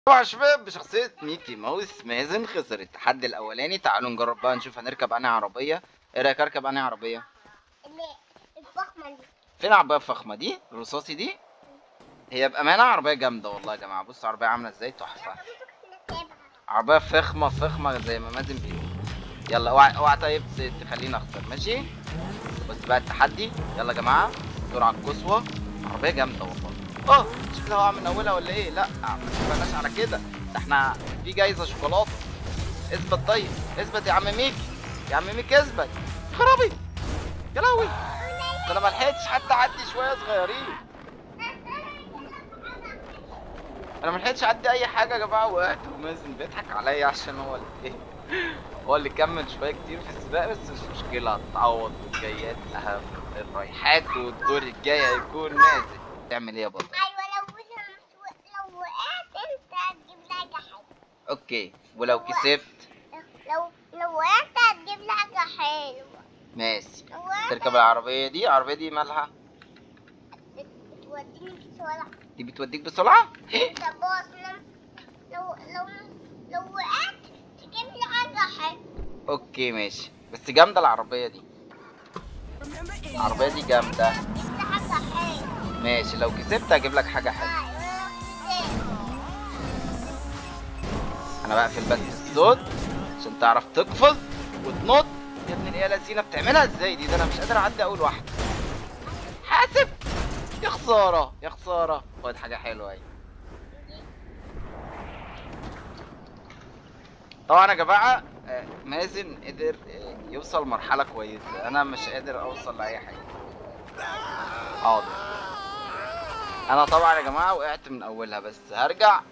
طبعا يا شباب بشخصية ميكي ماوس مازن خسر التحدي الأولاني تعالوا نجرب بقى نشوف هنركب أنهي عربية إيه رأيك أركب أنهي عربية؟ اللي الفخمة دي فين العربية الفخمة دي؟ الرصاصي دي؟ هي بأمانة عربية جامدة والله يا جماعة بصوا العربية عاملة ازاي تحفة عربية فخمة فخمة زي ما مازن بيقول يلا اوعى اوعى طيب ت- تخليني اخسر ماشي بس بقى التحدي يلا يا جماعة السرعة القصوى عربية جامدة والله اه شكلها هقع من اولها ولا ايه لا ما تبقناش على كده ده احنا في جايزة شوكولاتة اثبت طيب اثبت يا عم ميكي يا عم ميكي اثبت خرابي يا لهوي ده انا ما لحقتش حتى اعدي شوية صغيرين انا ما لحقتش اعدي اي حاجه يا جماعه وقعت ومازن بيضحك عليا عشان هو اللي ايه هو اللي كمل شويه كتير في السباق بس مش مشكله هتتعوض والجايات اهم الرايحات والدور الجاي هيكون مازن تعمل ايه يا بابا ايوه لو لو وقعت انت هتجيب لي حاجة حلوة اوكي ولو كسبت لو لو وقعت هتجيب لي حاجة حلوة ماشي لو وقعت تركب العربيه دي العربيه دي مالها توديني في شوارع دي بتوديك بسرعه انت باص لم- لو لو لو وقعت تجيب لي حاجة حلوة اوكي ماشي بس جامده العربيه دي العربيه دي جامده تجيب لي حاجة حلوة ماشي لو كسبت هجيب لك حاجه حلوه انا بقفل بس الصوت عشان تعرف تقفز وتنط يا ابن الايه لذينه بتعملها ازاي دي ده انا مش قادر اعدي اول واحده حاسب يا خساره يا خساره خد حاجه حلوه اهي طبعا يا جماعه آه، مازن قدر آه، يوصل مرحله كويسه انا مش قادر اوصل لاي حاجه حاضر انا طبعا يا جماعه وقعت من اولها بس هرجع